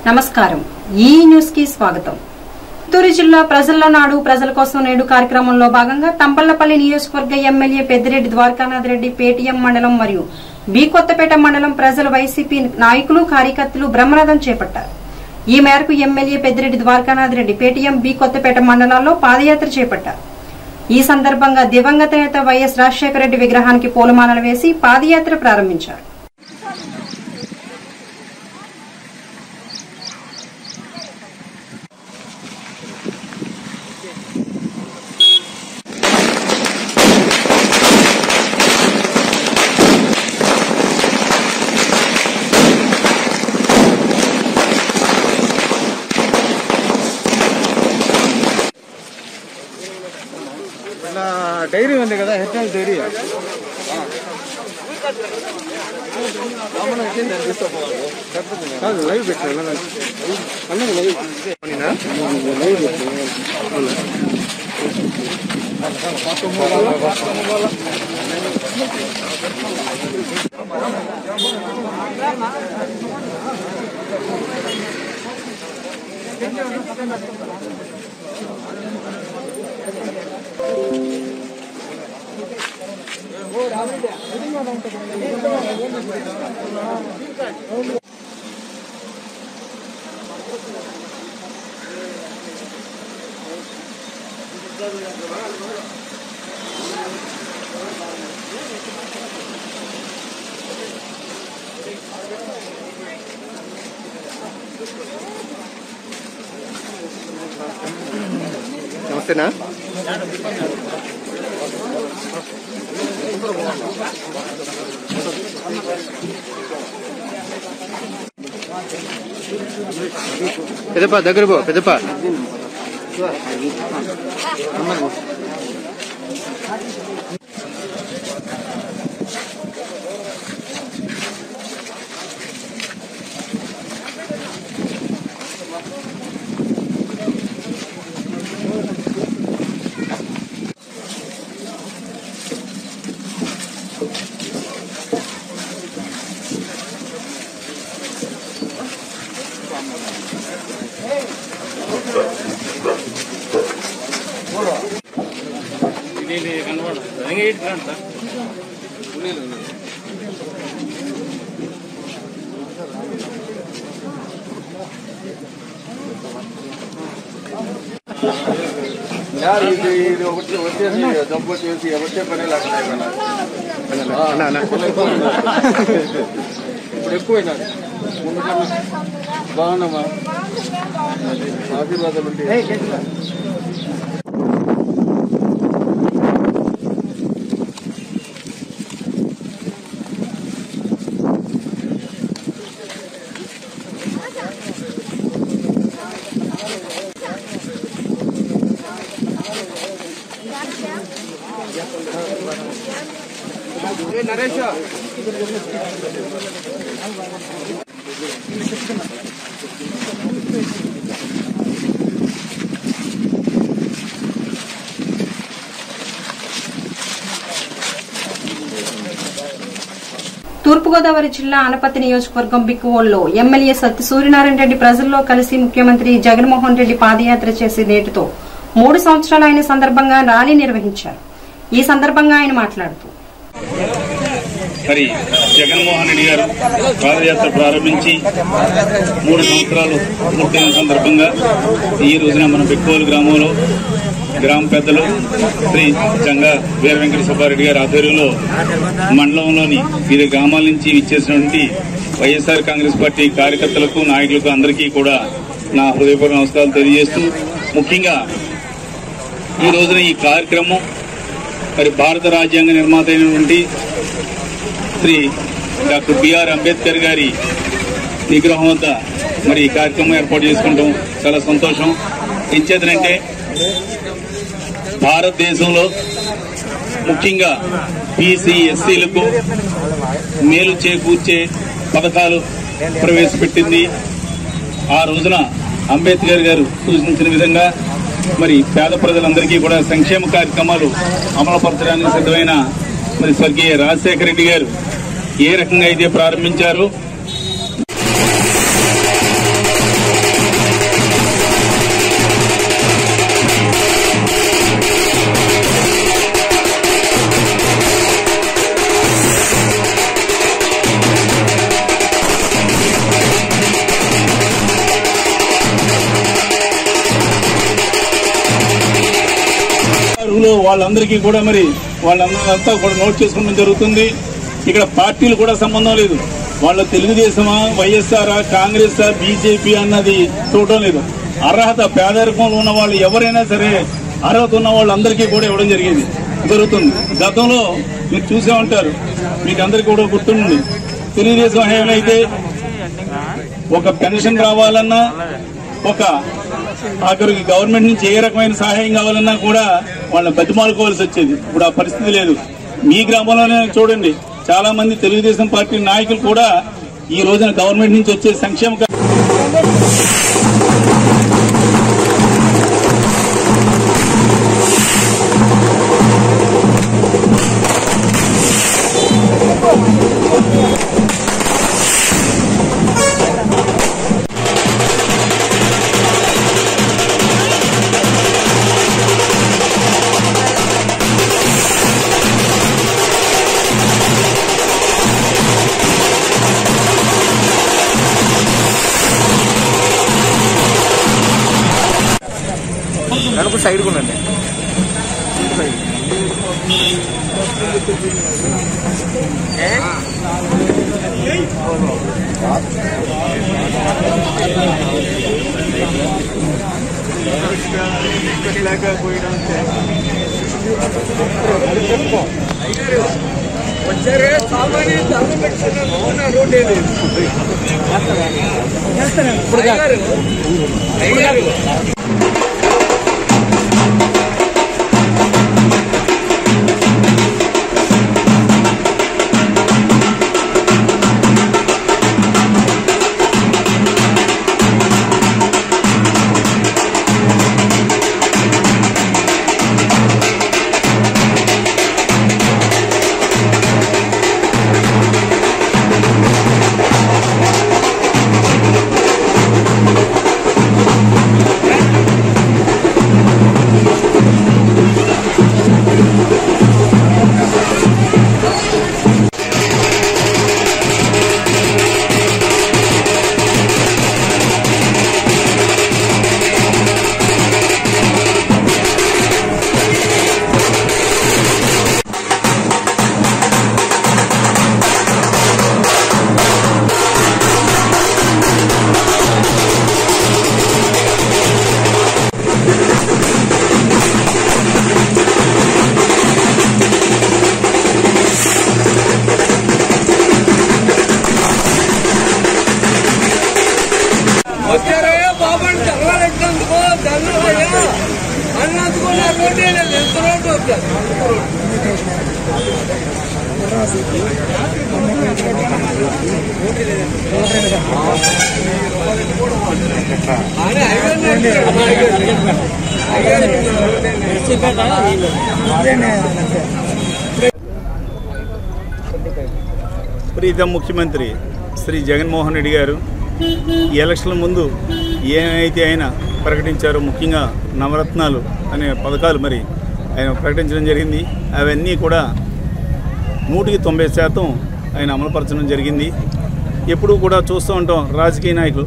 నమస్కారం ఈ న్యూస్ కి స్వాగతం చిత్తూరు జిల్లా ప్రజల్లో నాడు ప్రజల కోసం నేడు కార్యక్రమంలో భాగంగా తంపళ్లపల్లి నియోజకవర్గ ఎమ్మెల్యే పెద్దిరెడ్డి ద్వారకానాథ్ రెడ్డి పేటీఎం మండలం మరియు బి కొత్తపేట మండలం ప్రజలు వైసీపీ నాయకులు కార్యకర్తలు బ్రహ్మరథం చేపట్టారు ఈ మేరకు MLA Peddireddy Dwarakanath Reddy PTM B Kothapeta మండలాల్లో పాదయాత్ర చేపట్టారు ఈ సందర్భంగా దివంగత నేత వైఎస్ రాజశేఖర రెడ్డి విగ్రహానికి పూలమాలలు వేసి పాదయాత్ర ప్రారంభించారు నా డైరీ ఉంది కదా హెచ్ఎల్ డైరీ కాదు లైవ్ పెట్టాను అన్నది లైవ్ లైవ్ పెట్టాను నమస్తేనా పెద్దప దగ్గర పో పెద్దప ಯಾರು ಇದು ಇದು ಒಟ್ಟೆ ಒಟ್ಟೇಸಿ ಜಬ್ಬು చేసి ಒಟ್ಟೆ పని లేకుండా అన్న అన్న ఇప్పుడు ఎక్కువైనా బాగున్నామా ఆశీర్వాదాలు ఉంటాయి నరేష్ తూర్పుగోదావరి జిల్లా అనపతి నియోజకవర్గం బిక్కువోల్లో ఎమ్మెల్యే సత్య సూర్యనారాయణ రెడ్డి ప్రజల్లో కలిసి ముఖ్యమంత్రి జగన్మోహన్ రెడ్డి పాదయాత్ర చేసి నేటితో మూడు సంవత్సరాలు అయిన సందర్భంగా ర్యాలీ నిర్వహించారు ఈ సందర్భంగా ఆయన మాట్లాడుతూ మరి జగన్మోహన్ రెడ్డి గారు పాదయాత్ర ప్రారంభించి మూడు సంవత్సరాలు పూర్తయిన సందర్భంగా ఈ రోజున మన బెక్కోలు గ్రామంలో గ్రామ పెద్దలు శ్రీ జంగా వీర వెంకట సుబ్బారెడ్డి గారి ఆధ్వర్యంలో మండలంలోని వివిధ గ్రామాల నుంచి ఇచ్చేసినటువంటి వైఎస్ఆర్ కాంగ్రెస్ పార్టీ కార్యకర్తలకు నాయకులకు అందరికీ కూడా నా హృదయపూర్వక నమస్కారాలు తెలియజేస్తూ ముఖ్యంగా ఈ రోజున ఈ కార్యక్రమం మరి భారత రాజ్యాంగ నిర్మాత అయినటువంటి శ్రీ డాక్టర్ బిఆర్ అంబేద్కర్ గారి విగ్రహం వద్ద మరి ఈ కార్యక్రమం ఏర్పాటు చేసుకుంటాం చాలా సంతోషం ఎంచేతనంటే భారతదేశంలో ముఖ్యంగా బీసీ ఎస్సీలకు మేలు చేకూర్చే పథకాలు ప్రవేశపెట్టింది ఆ రోజున అంబేద్కర్ గారు సూచించిన విధంగా మరి పేద ప్రజలందరికీ కూడా సంక్షేమ కార్యక్రమాలు అమలుపరచడానికి సిద్ధమైన మరి స్వర్గీయ రాజశేఖర రెడ్డి గారు ఏ రకంగా అయితే ప్రారంభించారో రోజుల్లో వాళ్ళందరికీ కూడా మరి వాళ్ళందరంతా కూడా నోట్ చేసుకోవడం జరుగుతుంది ఇక్కడ పార్టీలు కూడా సంబంధం లేదు వాళ్ళ తెలుగుదేశమా వైఎస్ఆర్ కాంగ్రెస్ బీజేపీ అన్నది చూడటం లేదు అర్హత పేదరికంలో ఉన్న వాళ్ళు ఎవరైనా సరే అర్హత ఉన్న వాళ్ళందరికీ కూడా ఇవ్వడం జరిగింది జరుగుతుంది గతంలో మీరు చూసే ఉంటారు మీకు అందరికీ కూడా గుర్తుండి తెలుగుదేశం హయాంలో అయితే ఒక పెన్షన్ రావాలన్నా ఒక ఆఖరికి గవర్నమెంట్ నుంచి ఏ రకమైన సహాయం కావాలన్నా కూడా వాళ్ళని బతిమాలుకోవాల్సి వచ్చేది ఇప్పుడు ఆ పరిస్థితి లేదు మీ గ్రామంలోనే చూడండి చాలా మంది తెలుగుదేశం పార్టీ నాయకులు కూడా ఈ రోజున గవర్నమెంట్ నుంచి వచ్చే సంక్షేమ కా- నడుపు సైడ్ ఉండండి వచ్చారే సామాన్య ధర్మం పెట్టుకున్న రోడ్డు ఏది అయ్యగారు, అయ్యగారు. వచ్చారే బాబు అని ధర్మాలు ఎట్టినందుకో ధర్మయ్యా అన్నందుకు నా రోడ్డు ఏలేదు ఎంత రోడ్డు వచ్చారు ఆయన హైవే ప్రీత ముఖ్యమంత్రి శ్రీ జగన్మోహన్ రెడ్డి గారు ఈ ఎలక్షన్ల ముందు ఏమైతే ఆయన ప్రకటించారో ముఖ్యంగా నవరత్నాలు అనే పథకాలు మరి ఆయన ప్రకటించడం జరిగింది అవన్నీ కూడా నూటికి తొంభై శాతం ఆయన అమలుపరచడం జరిగింది ఎప్పుడూ కూడా చూస్తూ ఉంటాం రాజకీయ నాయకులు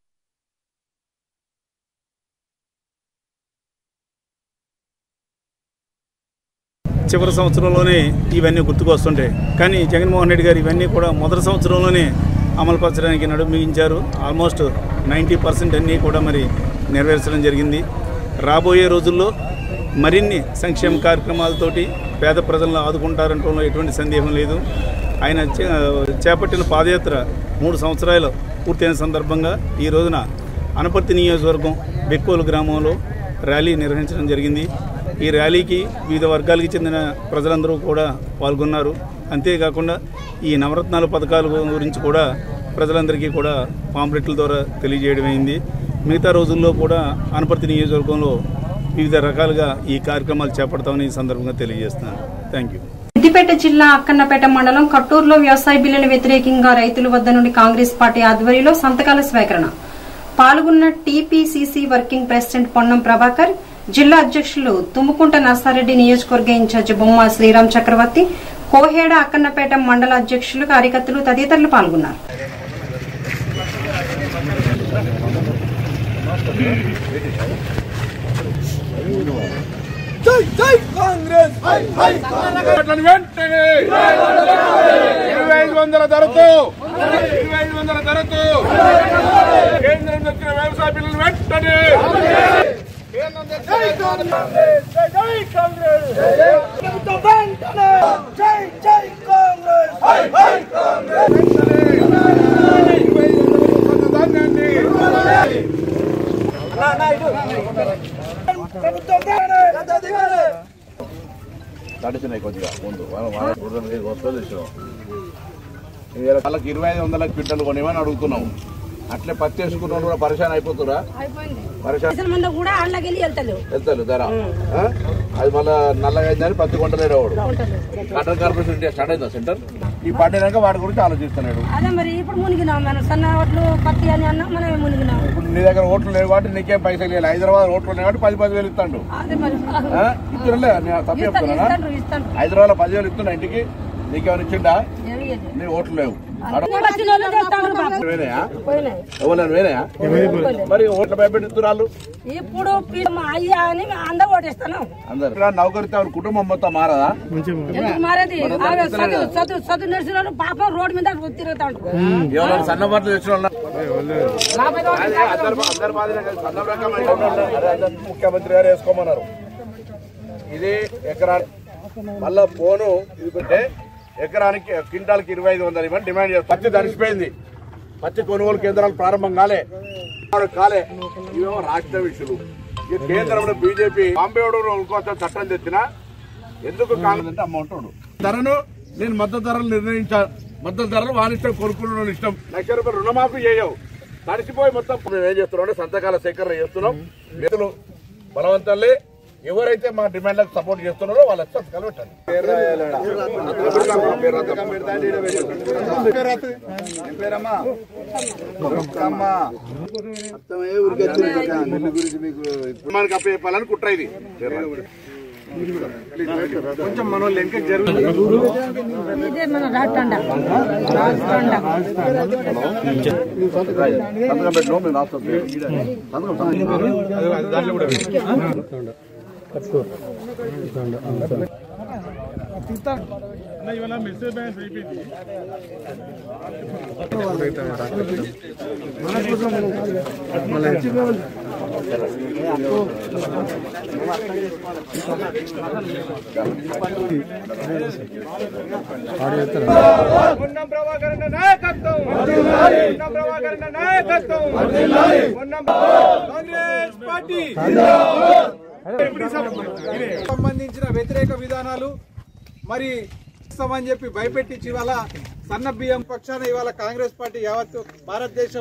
చివరి సంవత్సరంలోనే ఇవన్నీ గుర్తుకొస్తుంటాయి కానీ జగన్మోహన్ రెడ్డి గారు ఇవన్నీ కూడా మొదటి సంవత్సరంలోనే అమలుపరచడానికి నడుము బిగించారు ఆల్మోస్ట్ నైంటీ పర్సెంట్ అన్నీ కూడా మరి నెరవేర్చడం జరిగింది రాబోయే రోజుల్లో మరిన్ని సంక్షేమ కార్యక్రమాలతోటి పేద ప్రజలను ఆదుకుంటారంటంలో ఎటువంటి సందేహం లేదు ఆయన చే- చేపట్టిన పాదయాత్ర మూడు సంవత్సరాలు పూర్తయిన సందర్భంగా ఈ రోజున అనపర్తి నియోజకవర్గం బెక్కోలు గ్రామంలో ర్యాలీ నిర్వహించడం జరిగింది ఈ ర్యాలీకి వివిధ వర్గాలకు చెందిన ప్రజలందరూ కూడా పాల్గొన్నారు అంతేకాకుండా ఈ నవరత్నాల పథకాల గురించి కూడా ప్రజలందరికీ కూడా పాంప్లెట్ల ద్వారా తెలియజేయడం అయింది మిగతా రోజుల్లో కూడా అనపర్తి నియోజకవర్గంలో వివిధ రకాలుగా ఈ కార్యక్రమాలు చేపడతామని ఈ సందర్భంగా తెలియజేస్తున్నాను థ్యాంక్ యూ సిద్దిపేట జిల్లా అక్కన్నపేట మండలం కట్టూరులో వ్యవసాయ బిల్లుల వ్యతిరేకంగా రైతుల వద్ద నుండి కాంగ్రెస్ పార్టీ ఆధ్వర్యంలో సంతకాల స్వీకరణ పాల్గొన్న TPCC working president Ponnam Prabhakar జిల్లా అధ్యక్షులు తుమ్ముకుంట నర్సారెడ్డి నియోజకవర్గ ఇన్ఛార్జి బొమ్మ శ్రీరామ్ చక్రవర్తి కోహేడ అక్కన్నపేట మండల అధ్యక్షులు కార్యకర్తలు తదితరులు పాల్గొన్నారు జై జై కాంగ్రెస్ అట్లని వెంటనే ఇరవై ఐదు వందల ధరతో ఇరవై ఐదు వందల ధరతో కేంద్రం తెచ్చిన వ్యవసాయ బిల్లులు వెంటనే కేంద్రం తెచ్చిన జై జై కాంగ్రెస్ ప్రభుత్వం వెంటనే జై జై కాంగ్రెస్ హై హై కాంగ్రెస్ ఇరవై ఐదు వందల ధాన్యాన్ని ప్రభుత్వం వెంటనే గత దిగాలి తడిసినాయి కొద్దిగా ముందు వస్తుంది వాళ్ళకి ఇరవై ఐదు వందల క్వింటల్ కొనివని అడుగుతున్నాం అట్లే పత్తి వేసుకున్న కూడా పరిశాన్ అయిపోతురా పరిశాన్ అసలు మంద కూడా ఆళ్ళకి వెళ్ళి వెళ్తలేవు వెళ్తారు ధర ఆ? అది మళ్ళా నల్లగా అయిందని పత్తి కొంటలేడు వాడు కాటన్ కార్పొరేషన్ ఇండియా స్టార్ట్ అయిందా సెంటర్ ఈ పండినాక వాడి గురించి ఆలోచిస్తున్నాడు అదే మరి ఇప్పుడు మునిగినాం మనం సన్న ఓట్లు పత్తి అని అన్నా మనమే మునిగినాం ఇప్పుడు నీ దగ్గర ఓట్లు లేవు కాబట్టి నీకేం పైసలు లేదు హైదరాబాద్ ఓట్లు ఉన్నాయి కాబట్టి పది పదివేలు ఇస్తాడు అదే మరి ఆ? ఇస్తున్నా నేను తప్పు ఇస్తాను చెప్తున్నానా ఇస్తాను ఇస్తాను హైదరాబాద్ లో పదివేలు ఇస్తున్నా ఇంటికి నీకేమైనా ఇచ్చిండా ఏమీ లేదు. నీ ఓట్లు లేవు అన్నీ వచ్చిన వాళ్ళు చేస్తాను బాబు. వేనాయా పోయినాయి ఎవరైనా వేనాయా మరి ఓట్ల భయపెట్టిస్తున్నారు ఇప్పుడు పి- మా అయ్యా అని అంద ఓటేస్తాను అందరు ఇక్కడ నౌకరితో ఎవరి కుటుంబం మొత్తం మారదా ఎందుకు మారేది ఆమె చదువు చదువు చదువు నడిచిన వాళ్ళు పాపం రోడ్డు మీద తిరుగుతా ఉంటారు ఎవరైనా సన్న బట్టలు తెచ్చిన వాళ్ళ అదే అందరు అందరు బాధనే కదా, సన్న రకం అయితే ఉన్నారు. అదే అందరు ముఖ్యమంత్రి గారు వేసుకోమన్నారు ఇది ఎకరా మళ్ళా ఫోను ఇది పెట్టే ఎకరానికి క్వింటాల్కి ఇరవై ఐదు వందలు ఇవ్వని డిమాండ్ చేస్తారు పత్తి తడిసిపోయింది పత్తి కొనుగోలు కేంద్రాలు ప్రారంభం కాలే వాడు కాలే ఇవేమో రాష్ట్ర విషయాలు ఈ కేంద్రంలో బీజేపీ బాంబే కోసం చట్టం తెచ్చినా ఎందుకు కాంగ్రెస్ అంటే అమ్మ ఉంటాడు ధరను నేను మద్దతు ధరలు నిర్ణయించా మద్దతు ధరలు వాళ్ళ ఇష్టం కొనుక్కున్న ఇష్టం లక్ష రూపాయలు రుణమాఫీ చేయవు తడిసిపోయి మొత్తం మేము ఏం చేస్తున్నాం అంటే సంతకాల సేకరణ చేస్తున్నాం రైతులు బలవంతాలే ఎవరైతే మా డిమాండ్లకు సపోర్ట్ చేస్తున్నారో వాళ్ళ సంతకాలు పెట్టండి మనకి అప్ప చెప్పాలని కుట్ర ఇది కొంచెం మన వాళ్ళు వెనక జరుగుతుంది ఇదే మన రాటండ రాటండ సంతకం పెట్టినాం మేము రాస్తాం సంతకం దాంట్లో కూడా పొన్నం ప్రభాకరణ నాయకత్వం పొన్నం ప్రభాకరణ నాయకత్వం పొన్నం కాంగ్రెస్ పార్టీ సంబంధించిన వ్యతిరేక విధానాలు మరి ఇస్తామని చెప్పి భయపెట్టించి ఇవాళ సన్న బియ్యం పక్షాన ఇవాళ కాంగ్రెస్ పార్టీ యావత్తు భారతదేశం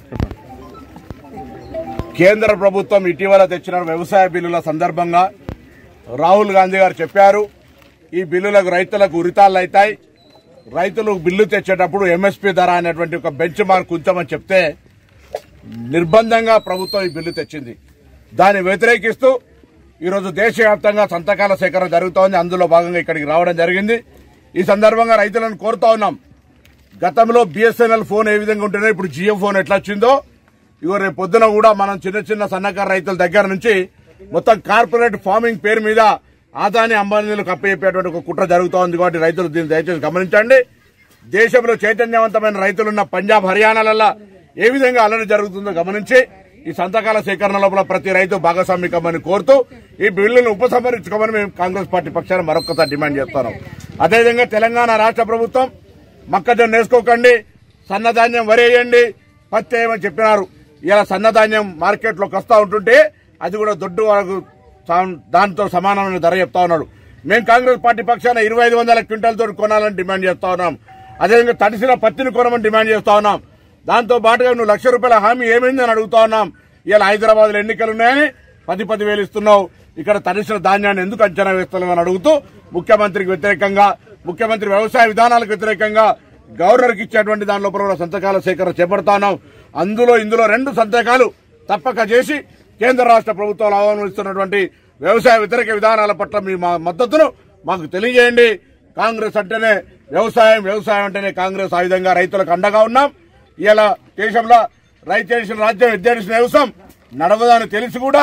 కేంద్ర ప్రభుత్వం ఇటీవల తెచ్చిన వ్యవసాయ బిల్లుల సందర్భంగా రాహుల్ గాంధీ గారు చెప్పారు ఈ బిల్లులకు రైతులకు ఉరితాళ్ళు అవుతాయి రైతులు బిల్లు తెచ్చేటప్పుడు ఎంఎస్పీ ధర అనేటువంటి ఒక బెంచ్ మార్క్ ఉంచామని చెప్తే నిర్బంధంగా ప్రభుత్వం ఈ బిల్లు తెచ్చింది దాన్ని వ్యతిరేకిస్తూ ఈరోజు దేశవ్యాప్తంగా సంతకాల సేకరణ జరుగుతోంది అందులో భాగంగా ఇక్కడికి రావడం జరిగింది ఈ సందర్భంగా రైతులను కోరుతా ఉన్నాం గతంలో బిఎస్ఎన్ఎల్ ఫోన్ ఏ విధంగా ఉంటుందో ఇప్పుడు జియో ఫోన్ ఎట్లా వచ్చిందో ఇగో రేపు పొద్దున కూడా మనం చిన్న చిన్న సన్నకారు రైతుల దగ్గర నుంచి మొత్తం కార్పొరేట్ ఫార్మింగ్ పేరు మీద ఆదాని అంబానీలకు అప్పచెప్పేటువంటి ఒక కుట్ర జరుగుతోంది కాబట్టి రైతులు దీన్ని దయచేసి గమనించండి దేశంలో చైతన్యవంతమైన రైతులున్న పంజాబ్ హర్యానాలలో ఏ విధంగా అల్లరి జరుగుతుందో గమనించి ఈ సంతకాల సేకరణ లోపల ప్రతి రైతు భాగస్వామ్యం కమ్మని కోరుతూ ఈ బిల్లును ఉపసంహరించుకోమని మేము కాంగ్రెస్ పార్టీ పక్షాన మరొకసారి డిమాండ్ చేస్తున్నాం అదేవిధంగా తెలంగాణ రాష్ట్ర ప్రభుత్వం మొక్కజొన్న వేసుకోకండి సన్నధాన్యం వరేయండి పత్తి వేయమని చెప్పినారు ఇలా సన్నధాన్యం మార్కెట్లోకి వస్తూ ఉంటుంటే అది కూడా దొడ్డు వరకు సా- దాంతో సమానమైన ధర చెప్తా ఉన్నాడు మేము కాంగ్రెస్ పార్టీ పక్షాన ఇరవై ఐదు వందల క్వింటాలతో కొనాలని డిమాండ్ చేస్తా ఉన్నాం అదేవిధంగా తడిసిన పత్తిని కొనమని డిమాండ్ చేస్తా ఉన్నాం దాంతో పాటుగా నువ్వు లక్ష రూపాయల హామీ ఏమైందని అడుగుతా ఉన్నాం ఇలా హైదరాబాద్ లో ఎన్నికలు ఉన్నాయని పది పది వేలు ఇస్తున్నావు ఇక్కడ తడిసిన ధాన్యాన్ని ఎందుకు అంచనా వేస్తున్నామని అడుగుతూ ముఖ్యమంత్రికి వ్యతిరేకంగా ముఖ్యమంత్రి వ్యవసాయ విధానాలకు వ్యతిరేకంగా గవర్నర్కి ఇచ్చేటువంటి దాని లోపల కూడా సంతకాల సేకరణ చేపడతా ఉన్నాం అందులో ఇందులో రెండు సంతకాలు తప్పక చేసి కేంద్ర రాష్ట్ర ప్రభుత్వాలు అవలంబిస్తున్నటువంటి వ్యవసాయ వ్యతిరేక విధానాల పట్ల మీ మా మద్దతును మాకు తెలియజేయండి కాంగ్రెస్ అంటేనే వ్యవసాయం వ్యవసాయం అంటేనే కాంగ్రెస్ ఆ విధంగా రైతులకు అండగా ఉన్నాం ఇలా దేశంలో రైతు చేసిన రాజ్యం విద్యార్థి వ్యవసాయం నడవదని తెలిసి కూడా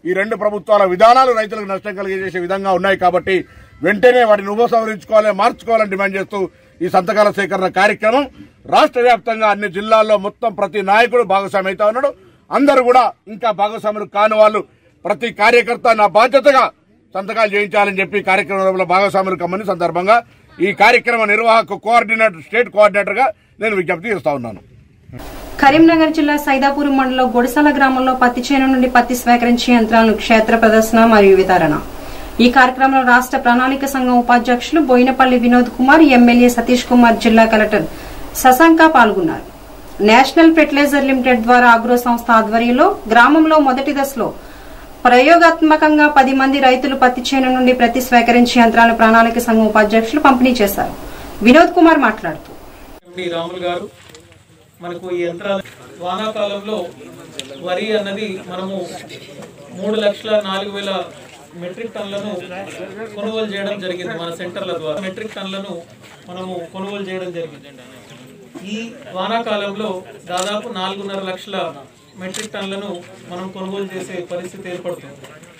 ఈ రెండు ప్రభుత్వాల విధానాలు రైతులకు నష్టం కలిగజేసే విధంగా ఉన్నాయి కాబట్టి వెంటనే వాటిని ఉపసంహరించుకోవాలి మార్చుకోవాలని డిమాండ్ చేస్తూ ఈ సంతకాల సేకరణ కార్యక్రమం రాష్ట్ర వ్యాప్తంగా అన్ని జిల్లాల్లో మొత్తం ప్రతి నాయకుడు భాగస్వామి అవుతా ఉన్నాడు అందరూ కూడా ఇంకా భాగస్వాములు కాని వాళ్ళు ప్రతి కార్యకర్త నా బాధ్యతగా సంతకాలు చేయించాలని చెప్పి కార్యక్రమంలో భాగస్వాములు కమ్మని సందర్భంగా ఈ కార్యక్రమ నిర్వాహక కోఆర్డినేటర్ స్టేట్ కోఆర్డినేటర్ గా నేను విజ్ఞప్తి చేస్తా ఉన్నాను కరీంనగర్ జిల్లా సైదాపూర్ మండలం గొడసాల గ్రామంలో పత్తి చేను నుండి పత్తి స్వీకరించే యంత్రాలను క్షేత్ర ప్రదర్శన మరియు వితరణ ఈ కార్యక్రమంలో రాష్ట్ర ప్రణాళిక సంఘం ఉపాధ్యక్షులు బోయినపల్లి వినోద్ కుమార్ ఎమ్మెల్యే సతీష్ కుమార్ జిల్లా కలెక్టర్ శశాంక పాల్గొన్నారు నేషనల్ ఫెర్టిలైజర్ లిమిటెడ్ ద్వారా అగ్రో సంస్థ ఆధ్వర్యంలో గ్రామంలో మొదటి దశలో ప్రయోగాత్మకంగా పది మంది రైతులు పత్తి చేను నుండి ప్రతి స్వీకరించే యంత్రాలను ప్రణాళిక సంఘం ఉపాధ్యక్షులు పంపిణీ చేశారు వినోద్ కుమార్ మాట్లాడుతూ ఎండి రాములు గారు మనకు ఈ యంత్రాలు వానాకాలంలో వరి అన్నది మనము మూడు లక్షల నాలుగు వేల మెట్రిక్ టన్లను కొనుగోలు చేయడం జరిగింది మన సెంటర్ల ద్వారా మెట్రిక్ టన్లను మనము కొనుగోలు చేయడం జరిగింది ఈ వానాకాలంలో దాదాపు నాలుగున్నర లక్షల మెట్రిక్ టన్లను మనం కొనుగోలు చేసే పరిస్థితి ఏర్పడుతుంది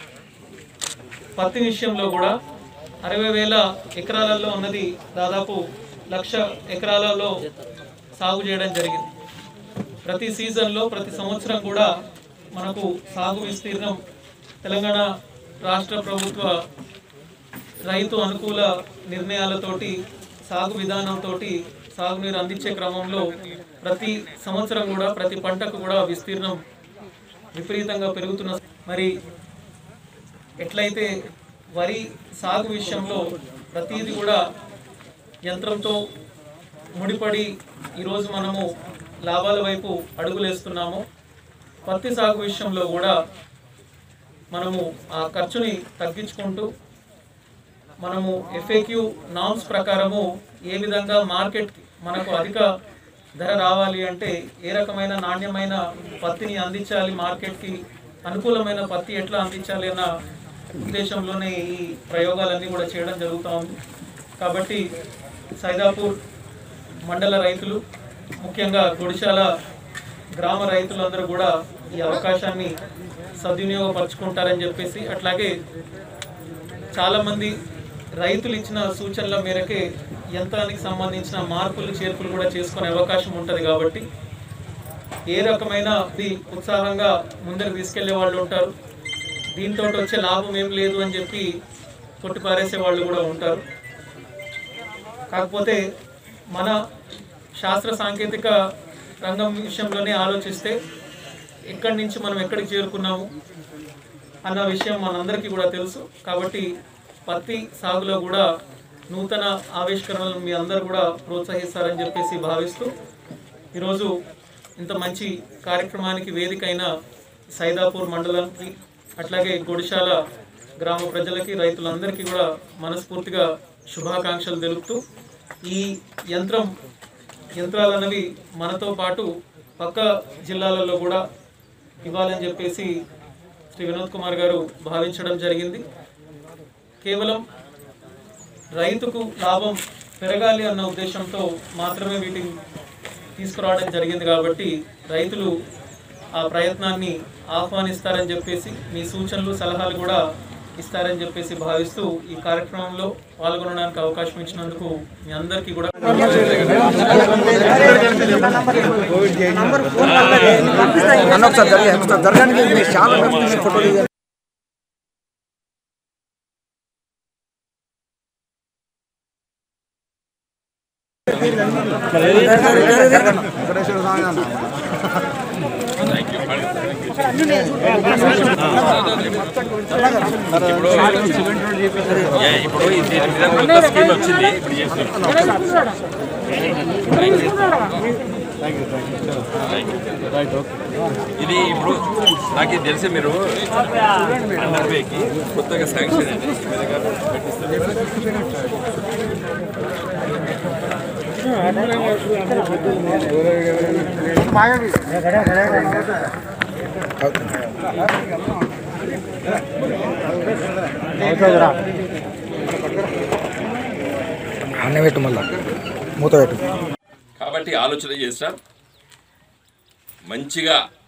పత్తి విషయంలో కూడా అరవై వేల ఎకరాలలో ఉన్నది దాదాపు లక్ష ఎకరాలలో సాగు చేయడం జరిగింది ప్రతి సీజన్లో ప్రతి సంవత్సరం కూడా మనకు సాగు విస్తీర్ణం తెలంగాణ రాష్ట్ర ప్రభుత్వ రైతు అనుకూల నిర్ణయాలతోటి సాగు విధానంతో సాగునీరు అందించే క్రమంలో ప్రతి సంవత్సరం కూడా ప్రతి పంటకు కూడా విస్తీర్ణం విపరీతంగా పెరుగుతున్న మరి ఎట్లయితే వరి సాగు విషయంలో ప్రతిదీ కూడా యంత్రంతో ముడిపడి ఈరోజు మనము లాభాల వైపు అడుగులేస్తున్నాము పత్తి సాగు విషయంలో కూడా మనము ఆ ఖర్చుని తగ్గించుకుంటూ మనము ఎఫ్ఏక్యూ నామ్స్ ప్రకారము ఏ విధంగా మార్కెట్ మనకు అధిక ధర రావాలి అంటే ఏ రకమైన నాణ్యమైన పత్తిని అందించాలి మార్కెట్కి అనుకూలమైన పత్తి ఎట్లా అందించాలి అన్న ఉద్దేశంలోనే ఈ ప్రయోగాలన్నీ కూడా చేయడం జరుగుతూ ఉంది కాబట్టి సైదాపూర్ మండల రైతులు ముఖ్యంగా గుడిశాల గ్రామ రైతులందరూ కూడా ఈ అవకాశాన్ని సద్వినియోగపరచుకుంటారని చెప్పేసి అట్లాగే చాలామంది రైతులు ఇచ్చిన సూచనల మేరకే యంత్రానికి సంబంధించిన మార్పులు చేర్పులు కూడా చేసుకునే అవకాశం ఉంటుంది కాబట్టి ఏ రకమైన ఇది ఉత్సాహంగా ముందరికి తీసుకెళ్లే వాళ్ళు ఉంటారు దీంతో వచ్చే లాభం ఏం లేదు అని చెప్పి కొట్టిపారేసే వాళ్ళు కూడా ఉంటారు కాకపోతే మన శాస్త్ర సాంకేతిక రంగం విషయంలోనే ఆలోచిస్తే ఎక్కడి నుంచి మనం ఎక్కడికి చేరుకున్నాము అన్న విషయం మనందరికీ కూడా తెలుసు కాబట్టి పత్తి సాగులో కూడా నూతన ఆవిష్కరణలను మీ అందరూ కూడా ప్రోత్సహిస్తారని చెప్పేసి భావిస్తూ ఈరోజు ఇంత మంచి కార్యక్రమానికి వేదికైన సైదాపూర్ మండలానికి అట్లాగే గుడిశాల గ్రామ ప్రజలకి రైతులందరికీ కూడా మనస్ఫూర్తిగా శుభాకాంక్షలు తెలుపుతూ ఈ యంత్రం యంత్రాలు అనేవి మనతో పాటు పక్క జిల్లాలలో కూడా ఇవ్వాలని చెప్పేసి శ్రీ వినోద్ కుమార్ గారు భావించడం జరిగింది కేవలం రైతుకు లాభం పెరగాలి అన్న ఉద్దేశంతో మాత్రమే వీటిని తీసుకురావడం జరిగింది కాబట్టి రైతులు ఆ ప్రయత్నాన్ని ఆహ్వానిస్తారని చెప్పేసి మీ సూచనలు సలహాలు కూడా ఇస్తారని చెప్పేసి భావిస్తూ ఈ కార్యక్రమంలో పాల్గొనడానికి అవకాశం ఇచ్చినందుకు మీ అందరికీ కూడా ఇప్పుడు ఇది కొత్త స్కీమ్ వచ్చింది ఇప్పుడు చేస్తున్నాం ఇది ఇప్పుడు నాకు ఇది తెలిసి మీరు అండర్ వేకి కొత్తగా శాంక్షన్ అండి మీ దగ్గర పెట్టిస్తారు అన్నపెట్టు మళ్ళా మూత పెట్టు కాబట్టి ఆలోచన చేసినాం మంచిగా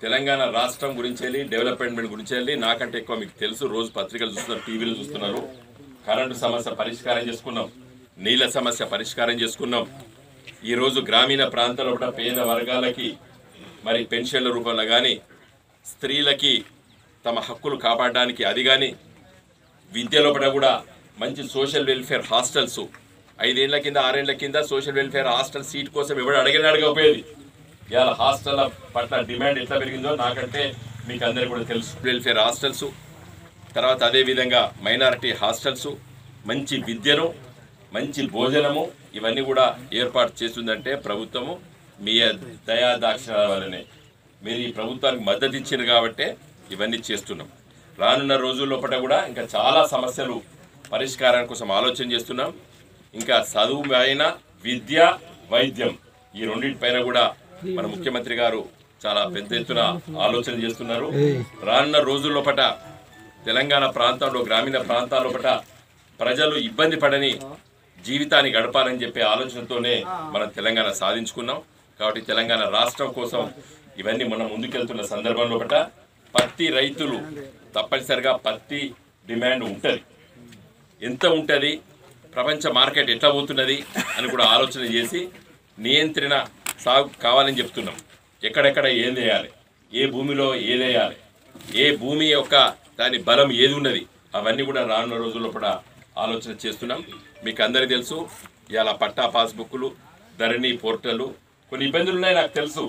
తెలంగాణ రాష్ట్రం గురించి వెళ్ళి డెవలప్మెంట్ గురించి వెళ్ళి నాకంటే ఎక్కువ మీకు తెలుసు రోజు పత్రికలు చూస్తున్నారు టీవీలు చూస్తున్నారు కరెంటు సమస్య పరిష్కారం చేసుకున్నాం నీళ్ళ సమస్య పరిష్కారం చేసుకున్నాం ఈ రోజు గ్రామీణ ప్రాంతాల్లో కూడా పేద వర్గాలకి మరి పెన్షన్ల రూపంలో కానీ స్త్రీలకి తమ హక్కులు కాపాడడానికి అది కానీ విద్య లోపల కూడా మంచి సోషల్ వెల్ఫేర్ హాస్టల్స్ ఐదేళ్ల కింద ఆరేళ్ల కింద సోషల్ వెల్ఫేర్ హాస్టల్ సీట్ కోసం ఎవడు అడిగిన అడగపోయేది ఇవాళ హాస్టల్ పట్ల డిమాండ్ ఎట్లా పెరిగిందో నాకంటే మీకు అందరికీ కూడా తెలుసు వెల్ఫేర్ హాస్టల్స్ తర్వాత అదే విధంగా మైనారిటీ హాస్టల్స్ మంచి విద్యను మంచి భోజనము ఇవన్నీ కూడా ఏర్పాటు చేస్తుందంటే ప్రభుత్వము మీ దయా దాక్షిణాల వల్లనే మీరు ఈ ప్రభుత్వానికి మద్దతు ఇచ్చారు కాబట్టే ఇవన్నీ చేస్తున్నాం రానున్న రోజుల్లోపట కూడా ఇంకా చాలా సమస్యలు పరిష్కారం కోసం ఆలోచన చేస్తున్నాం ఇంకా చదువు అయిన విద్య వైద్యం ఈ రెండింటిపైన కూడా మన ముఖ్యమంత్రి గారు చాలా పెద్ద ఎత్తున ఆలోచన చేస్తున్నారు రానున్న రోజుల్లోపట తెలంగాణ ప్రాంతంలో గ్రామీణ ప్రాంతాల్లోపట ప్రజలు ఇబ్బంది పడని జీవితాన్ని గడపాలని చెప్పే ఆలోచనతోనే మనం తెలంగాణ సాధించుకున్నాం కాబట్టి తెలంగాణ రాష్ట్రం కోసం ఇవన్నీ మనం ముందుకెళ్తున్న సందర్భంలో ఒకట పత్తి రైతులు తప్పనిసరిగా పత్తి డిమాండ్ ఉంటుంది ఎంత ఉంటుంది ప్రపంచ మార్కెట్ ఎట్లా పోతున్నది అని కూడా ఆలోచన చేసి నియంత్రణ సాగు కావాలని చెప్తున్నాం ఎక్కడెక్కడ ఏం వేయాలి ఏ భూమిలో ఏదేయాలి ఏ భూమి యొక్క దాని బలం ఏది ఉన్నది అవన్నీ కూడా రానున్న రోజుల్లో కూడా ఆలోచన చేస్తున్నాం మీకు అందరికీ తెలుసు ఇవాళ పట్టా పాస్బుక్లు ధరణి పోర్టల్ కొన్ని ఇబ్బందులు ఉన్నాయి నాకు తెలుసు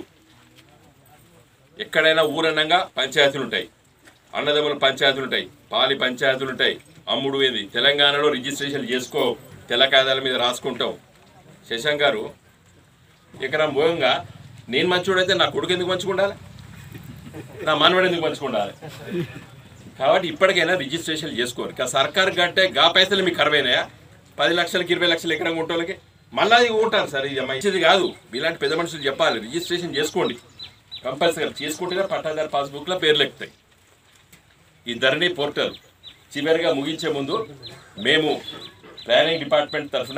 ఎక్కడైనా ఊరన్నంగా పంచాయతీలు ఉంటాయి అన్నదమ్ముల పంచాయతీలు ఉంటాయి పాలి పంచాయతీలు ఉంటాయి అమ్ముడు ఏంది తెలంగాణలో రిజిస్ట్రేషన్ చేసుకో తెల్ల కాగితాల మీద రాసుకుంటాం శశాంక్ గారు ఎకరం భోగంగా నేను మంచివాడైతే నా కొడుకు ఎందుకు మంచుకుండాలి నా మనవడు ఎందుకు మంచుకుండాలి కాబట్టి ఇప్పటికైనా రిజిస్ట్రేషన్ చేసుకోరు ఇక సర్కార్ కంటే గా పైసలు మీకు కరవైనాయా పది లక్షలకి ఇరవై లక్షలు ఎకరం కొంటోళ్ళకి మళ్ళా ఇది ఉంటారు సార్ ఇది మంచిది కాదు ఇలాంటి పెద్ద మనుషులు చెప్పాలి రిజిస్ట్రేషన్ చేసుకోండి కంపల్సరీ చేసుకుంటేనే పట్టాదారు పాస్బుక్లో పేర్లు ఎక్కుతాయి ఈ ధరణి పోర్టల్ చివరిగా ముగించే ముందు మేము ప్లానింగ్ డిపార్ట్మెంట్ తరఫున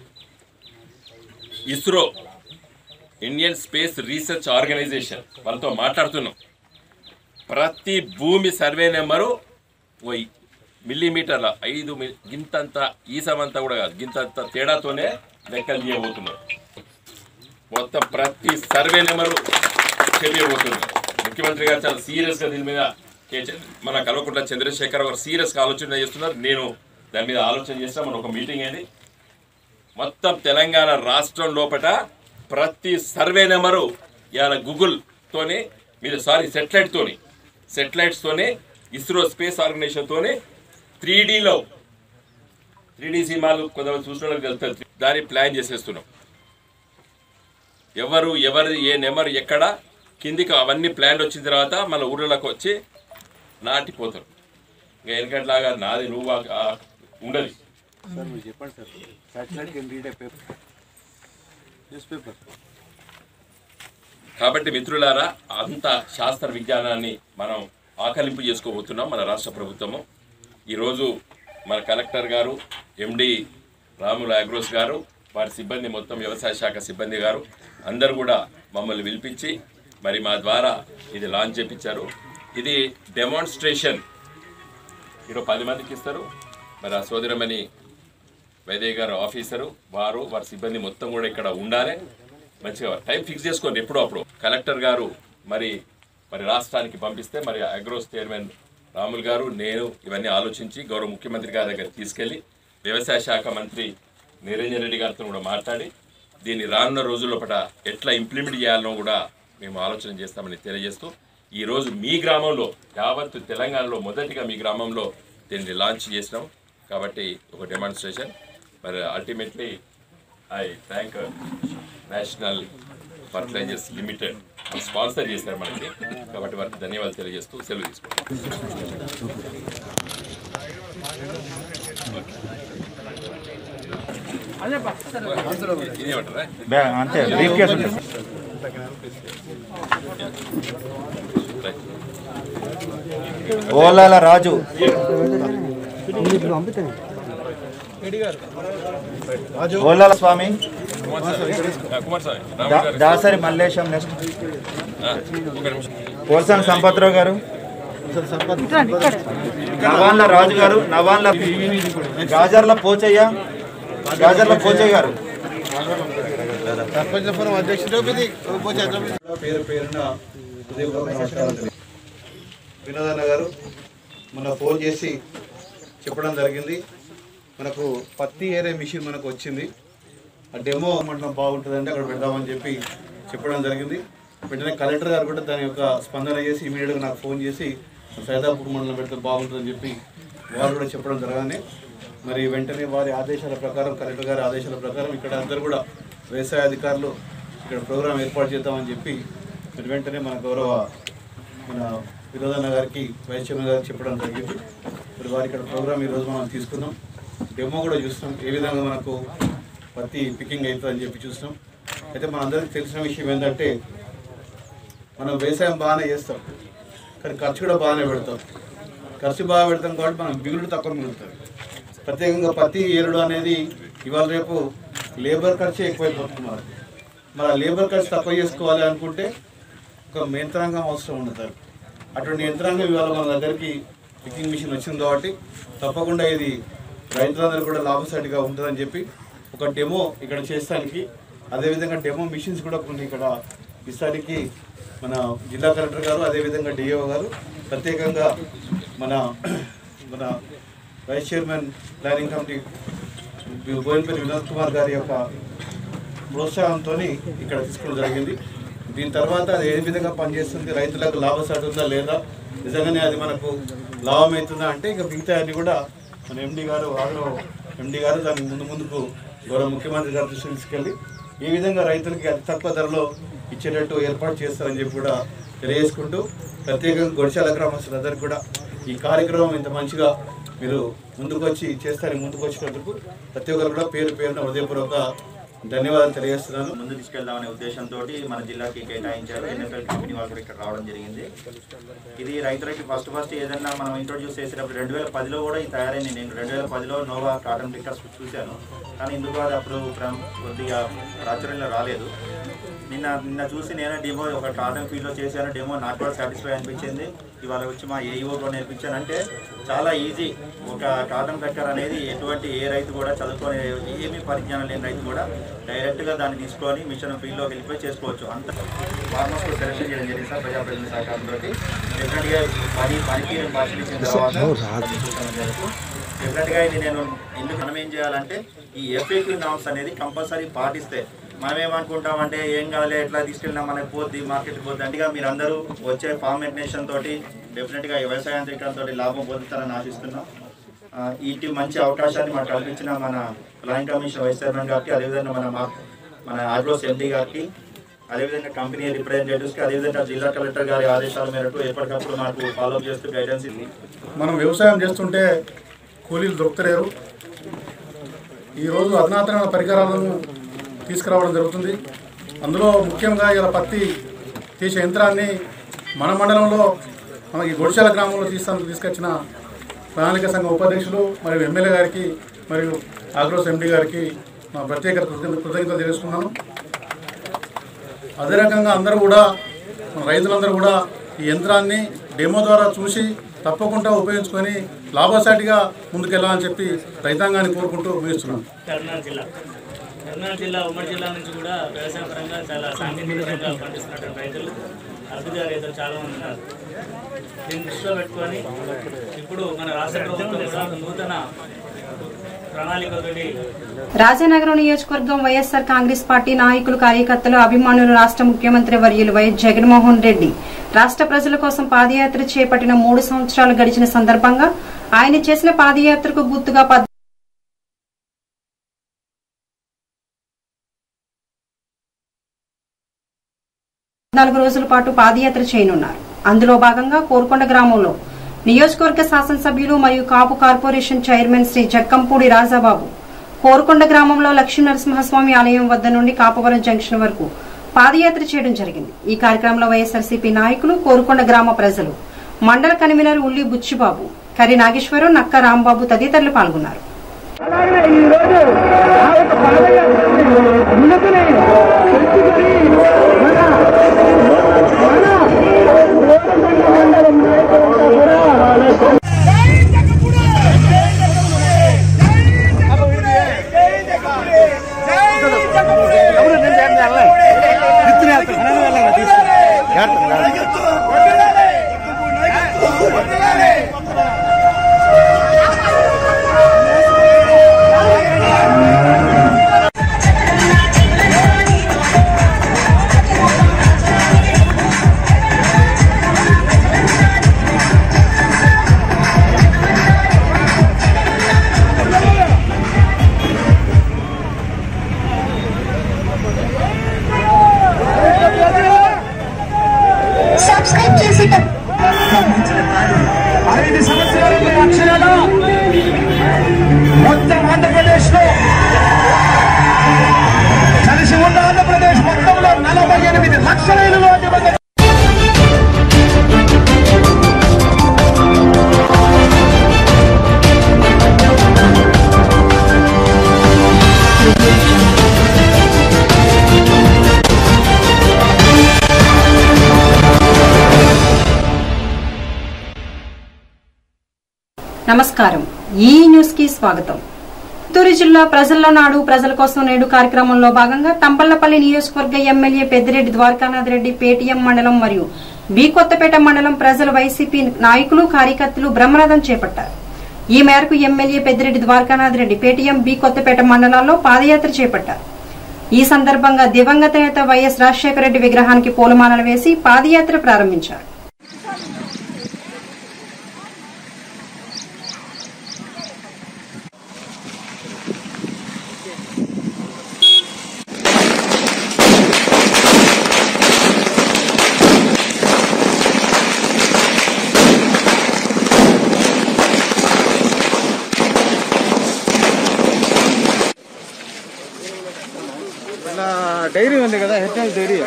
ISRO Indian space research organisation వాళ్ళతో మాట్లాడుతున్నాం ప్రతి భూమి సర్వే నెంబరు ఓ మిల్లీమీటర్ల ఐదు మి- గింతంత ఈసమంతా కూడా కాదు గింతంత తేడాతోనే లెక్కలు చేయబోతున్నాం మొత్తం ప్రతి సర్వే నెంబరు చెప్పబోతున్నాం ముఖ్యమంత్రి గారు చాలా సీరియస్గా దీని మీద కే- మన కల్వకుంట్ల చంద్రశేఖర్ గారు సీరియస్గా ఆలోచన చేస్తున్నారు నేను దాని మీద ఆలోచన చేస్తాను మన ఒక మీటింగ్ అయింది మొత్తం తెలంగాణ రాష్ట్రం లోపల ప్రతి సర్వే నెంబరు ఇవాళ గూగుల్ తోని మీరు సారీ సెటిలైట్ తోని సెటిలైట్స్ తోని ఇస్రో స్పేస్ ఆర్గనైజేషన్ తోని త్రీ డీలో త్రీ డీ సినిమాలు కొంతమంది చూసిన వాళ్ళకి తెలుస్తుంది దాన్ని ప్లాన్ చేసేస్తున్నాం ఎవరు ఎవరు ఏ నెంబర్ ఎక్కడ కిందికి అవన్నీ ప్లాన్ వచ్చిన తర్వాత మన ఊళ్ళలోకి వచ్చి నాటిపోతారు ఇంకా వెనకట్లాగా నాది నువ్వు ఆ- ఆ ఉండదు సార్ మీరు చెప్పండి sir satellite can read a paper news paper కాబట్టి మిత్రులారా అంత శాస్త్ర విజ్ఞానాన్ని మనం ఆకలింపు చేసుకోబోతున్నాం మన రాష్ట్ర ప్రభుత్వము ఈరోజు మన కలెక్టర్ గారు ఎండి రాములు అగ్రోస్ గారు వారి సిబ్బంది మొత్తం వ్యవసాయ శాఖ సిబ్బంది గారు అందరూ కూడా మమ్మల్ని పిలిపించి మరి మా ద్వారా ఇది లాంచ్ చేపించారు ఇది డెమాన్స్ట్రేషన్ ఈరోజు పది మందికి ఇస్తారు మరి ఆ సోదరమని వైద్య గారు ఆఫీసరు వారు వారి సిబ్బంది మొత్తం కూడా ఇక్కడ ఉండాలి మంచిగా టైం ఫిక్స్ చేసుకోండి ఎప్పుడో అప్పుడు కలెక్టర్ గారు మరి మరి రాష్ట్రానికి పంపిస్తే మరి అగ్రోస్ చైర్మన్ రాములు గారు నేను ఇవన్నీ ఆలోచించి గౌరవ ముఖ్యమంత్రి గారి దగ్గర తీసుకెళ్లి వ్యవసాయ శాఖ మంత్రి నిరంజన్ రెడ్డి గారితో కూడా మాట్లాడి దీన్ని రానున్న రోజుల్లో పట ఎట్లా ఇంప్లిమెంట్ చేయాలనో కూడా మేము ఆలోచన చేస్తామని తెలియజేస్తూ ఈ రోజు మీ గ్రామంలో యావత్తు తెలంగాణలో మొదటిగా మీ గ్రామంలో దీన్ని లాంచ్ చేసినాం కాబట్టి ఒక డెమాన్స్ట్రేషన్ మరి ultimately I thank national fertilisers limited sponsor చేశారు మనకి కాబట్టి వారికి ధన్యవాదాలు తెలియజేస్తూ సెలవు తీసుకుంటాం ఇదేమంటారా అంతే బ్రీఫ్ కేసు ఉంటుంది ఓలాల రాజు ఓలాల స్వామి కుమార్ స్వామి కుమార్ స్వామి దా- దాసరి మల్లేశం నెక్స్ట్ ఒక నిమిషం పోల్సాని సంపత్రావు గారు నవాన్ల రాజు గారు నవాన్ల గాజర్ల పోచయ్య గాజర్ల పోచయ్య గారు పేరు పేరున హృదయపూర్వక నమస్కారాలు తెలియ- వినోదన్న గారు మన ఫోన్ చేసి చెప్పడం జరిగింది మనకు పత్తి ఏరే మిషన్ మనకు వచ్చింది ఆ డెమో మండలం బాగుంటుందంటే అక్కడ పెడదామని చెప్పి చెప్పడం జరిగింది వెంటనే కలెక్టర్ గారు కూడా దాని యొక్క స్పందన చేసి ఇమీడియట్గా నాకు ఫోన్ చేసి సైదాపూర్ మండలం పెడితే బాగుంటుందని చెప్పి వారు కూడా చెప్పడం జరగానే మరి వెంటనే వారి ఆదేశాల ప్రకారం కలెక్టర్ గారి ఆదేశాల ప్రకారం ఇక్కడ అందరూ కూడా వ్యవసాయ అధికారులు ఇక్కడ ప్రోగ్రాం ఏర్పాటు చేద్దామని చెప్పి మరి వెంటనే మన గౌరవ మన వినోదన్న గారికి వైస్ చైర్మన్ గారికి చెప్పడం జరిగింది మరి వారి ఇక్కడ ప్రోగ్రామ్ ఈరోజు మనం తీసుకుందాం డెమో కూడా చూస్తాం ఏ విధంగా మనకు పత్తి పికింగ్ అవుతుందని చెప్పి చూస్తాం అయితే మనందరికీ తెలిసిన విషయం ఏంటంటే మనం వ్యవసాయం బాగానే చేస్తాం కానీ ఖర్చు కూడా బాగానే పెడతాం ఖర్చు బాగా పెడతాం కాబట్టి మనం మిగులు తక్కువ మిగులుతుంది ప్రత్యేకంగా పత్తి ఏరుడు అనేది ఇవాళ రేపు లేబర్ ఖర్చు ఎక్కువైపోతుంది మనకు మరి ఆ లేబర్ ఖర్చు తక్కువ చేసుకోవాలి అనుకుంటే ఒక యంత్రాంగం అవసరం ఉండదు అటువంటి యంత్రాంగం ఇవాళ మన దగ్గరికి పికింగ్ మిషన్ వచ్చింది కాబట్టి తప్పకుండా ఇది రైతులందరూ కూడా లాభసాటిగా ఉంటుందని చెప్పి ఒక డెమో ఇక్కడ చేస్తానికి అదేవిధంగా డెమో మిషన్స్ కూడా కొన్ని ఇక్కడ ఇస్తానికి మన జిల్లా కలెక్టర్ గారు అదేవిధంగా డిఓ గారు ప్రత్యేకంగా మన మన vice chairman planning committee Boinapally Vinod Kumar గారి యొక్క ప్రోత్సాహంతో ఇక్కడ తీసుకోవడం జరిగింది దీని తర్వాత అది ఏ విధంగా పనిచేస్తుంది రైతులకు లాభసాటి ఉందా లేదా నిజంగానే అది మనకు లాభం అవుతుందా అంటే ఇక మిగతా అన్ని కూడా మన ఎండి గారు ఆగ్రో ఎండి గారు దాన్ని ముందు ముందుకు గౌరవ ముఖ్యమంత్రి గారు దృష్టికి తీసుకెళ్ళి ఈ విధంగా రైతులకి అతి తక్కువ ధరలో ఇచ్చేటట్టు ఏర్పాటు చేస్తారని చెప్పి కూడా తెలియజేసుకుంటూ ప్రత్యేకంగా గొడిశాల గ్రామస్తులందరికీ కూడా ఈ కార్యక్రమం ఇంత మంచిగా మీరు ముందుకు వచ్చి చేస్తారని ముందుకు వచ్చినందుకు ప్రతి ఒక్కరు కూడా పేరు పేరున హృదయపూర్వక ధన్యవాదాలు తెలియజేస్తున్నాను ముందు తీసుకెళ్దామనే ఉద్దేశంతో మన జిల్లాకి కేటాయించారు ఎన్ఎఫ్ఎల్ కంపెనీ వాళ్ళు కూడా ఇక్కడ రావడం జరిగింది ఇది రైతులకి ఫస్ట్ ఫస్ట్ ఏదైనా మనం ఇంట్రొడ్యూస్ చేసేటప్పుడు రెండు వేల పదిలో కూడా ఇది తయారైంది నేను రెండు వేల పదిలో నోవా కాటన్ పిక్కర్స్ చూశాను కానీ ఇందుకు అది అప్పుడు ప్ర- కొద్దిగా ప్రాచుర్యంలో రాలేదు నిన్న నిన్న చూసి నేను డెమో ఒక కాటన్ ఫీల్డ్లో చేశాను డెమో నాకు కూడా సాటిస్ఫై అనిపించింది ఇవాళ వచ్చి మా ఏఈఓలో నేర్పించాను అంటే చాలా ఈజీ ఒక కాటన్ కట్టర్ అనేది ఎటువంటి ఏ రైతు కూడా చదువుకొని ఏమీ పరిజ్ఞానం లేని రైతు కూడా డైరెక్ట్గా దాన్ని తీసుకొని మిషన్ ఫీల్డ్లోకి వెళ్ళిపోయి చేసుకోవచ్చు అంత ఫార్మర్స్ కూడా సెలెక్షన్ చేయడం జరిగింది సార్ ప్రజాప్రతినిధి సహకారంతో డెఫినెట్గా పని పనితీరుని పరిశీలించిన తర్వాత డెఫినెట్గా ఇది నేను ఎందుకు మనం ఏం చేయాలంటే ఈ ఎఫ్ఏక్యూ నామ్స్ అనేది కంపల్సరీ పాటిస్తే మనం ఏమనుకుంటామంటే ఏం కావాలి ఎట్లా తీసుకెళ్ళినా మనకి పోద్ది మార్కెట్ పోద్ది అంటే మీరు అందరూ వచ్చే ఫార్మ్ మెగ్నేషన్ తోటి డెఫినెట్గా ఈ వ్యవసాయాంత్రికంతో లాభం పొందుతారని ఆశిస్తున్నాం ఆ, ఇటు మంచి అవకాశాన్ని మాకు కల్పించిన మన ప్లాన్ కమిషన్ వైస్ చైర్మన్ గారికి అదేవిధంగా మన మా మన ఆగ్రోస్ ఎండి గారికి అదేవిధంగా కంపెనీ రిప్రజెంటేటివ్స్కి అదేవిధంగా జిల్లా కలెక్టర్ గారి ఆదేశాల మేరకు ఎప్పటికప్పుడు మాకు ఫాలో చేస్తూ గైడెన్స్ ఇవ్వండి మనం వ్యవసాయం చేస్తుంటే కూలీలు దొరుకుతలేరు ఈరోజు అధునాతన పరికరాలను తీసుకురావడం జరుగుతుంది అందులో ముఖ్యంగా ఇలా పత్తి తీసే యంత్రాన్ని మన మండలంలో మనకి గొడిశాల గ్రామంలో తీస్తానికి తీసుకొచ్చిన ప్రణాళిక సంఘ ఉపాధ్యక్షులు మరియు ఎమ్మెల్యే గారికి మరియు ఆగ్రోస్ ఎండి గారికి మా ప్రత్యేక కృతజ్ఞ- కృతజ్ఞతలు తెలుసుకున్నాను అదే రకంగా అందరూ కూడా మన రైతులందరూ కూడా ఈ యంత్రాన్ని డెమో ద్వారా చూసి తప్పకుండా ఉపయోగించుకొని లాభసాటిగా ముందుకెళ్ళాలని చెప్పి రైతాంగాన్ని కోరుకుంటూ ముగిస్తున్నాను కర్నూలు జిల్లా కర్నూలు జిల్లా ఉమ్మడి జిల్లా నుంచి కూడా వ్యవసాయ పరంగా చాలా సాంకేతికంగా పండిస్తున్నటువంటి రైతులు అభివృద్ధి రైతులు చాలా మంది ఉన్నారు దీన్ని దృష్టిలో పెట్టుకొని ఇప్పుడు మన రాష్ట్ర ప్రభుత్వం కూడా ఒక నూతన ప్రణాళికతోటి రాజానగరం నియోజకవర్గం వైఎస్ఆర్ కాంగ్రెస్ పార్టీ నాయకులు కార్యకర్తలు అభిమానులు రాష్ట్ర ముఖ్యమంత్రి వర్యులు వైఎస్ జగన్మోహన్ రెడ్డి రాష్ట్ర ప్రజల కోసం పాదయాత్ర చేపట్టిన మూడు సంవత్సరాలు గడిచిన సందర్భంగా ఆయన చేసిన పాదయాత్రకు గుర్తుగా పద్ నాలుగు రోజుల పాటు పాదయాత్ర చేయనున్నారు అందులో భాగంగా కోరుకొండ గ్రామంలో నియోజకవర్గ శాసనసభ్యులు మరియు కాపు కార్పొరేషన్ చైర్మన్ శ్రీ జక్కంపూడి రాజాబాబు కోరుకొండ గ్రామంలో లక్ష్మీ నరసింహస్వామి ఆలయం వద్ద నుండి కాపవరం జంక్షన్ వరకు పాదయాత్ర చేయడం జరిగింది ఈ కార్యక్రమంలో వైఎస్ఆర్సీపీ నాయకులు కోరుకొండ గ్రామ ప్రజలు మండల కన్వీనర్ ఉల్లి బుచ్చిబాబు కరి నాగేశ్వరం నక్క రాంబాబు తదితరులు పాల్గొన్నారు మన సబ్స్క్రైబ్ చేసేటప్పుడు ఐదు సంవత్సరాల అక్షరాల మొత్తం ఆంధ్రప్రదేశ్ లో కలిసి ఉన్న ఆంధ్రప్రదేశ్ మొత్తంలో నలభై ఎనిమిది లక్షల ఇల్లు అధిపతి నమస్కారం ఈ న్యూస్ కి స్వాగతం చిత్తూరు జిల్లా ప్రజల్లో నాడు ప్రజల కోసం నేడు కార్యక్రమంలో భాగంగా తంపల్లపల్లి నియోజకవర్గ ఎమ్మెల్యే పెద్దిరెడ్డి ద్వారకానాథ్ రెడ్డి పేటీఎం మండలం మరియు బి కొత్తపేట మండలం ప్రజల వైసీపీ నాయకులు కార్యకర్తలు బ్రహ్మరథం చేపట్టారు ఈ మేరకు MLA Peddireddy Dwarakanath Reddy PTM B Kothapeta మండలాల్లో పాదయాత్ర చేపట్టారు ఈ సందర్భంగా దివంగత నేత వైఎస్ రాజశేఖర రెడ్డి విగ్రహానికి పూలమాలలు వేసి పాదయాత్ర ప్రారంభించారు డైరీ ఉంది కదా హెడ్ డైరీ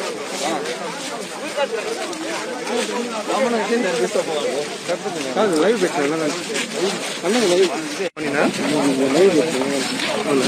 కాదు లైవ్ పెట్టాను అన్నది లైవ్ లైవ్ పెట్టాను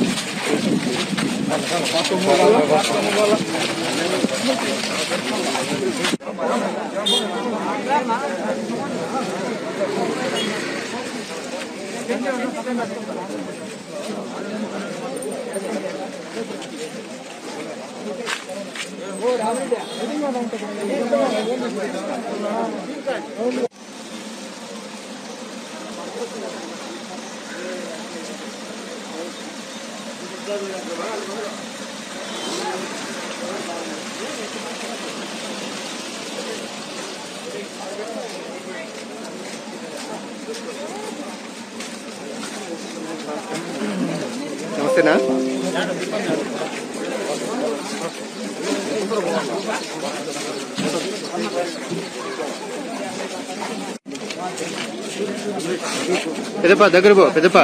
నమస్తేనా పెద్దపా దగ్గర పో పెద్దపా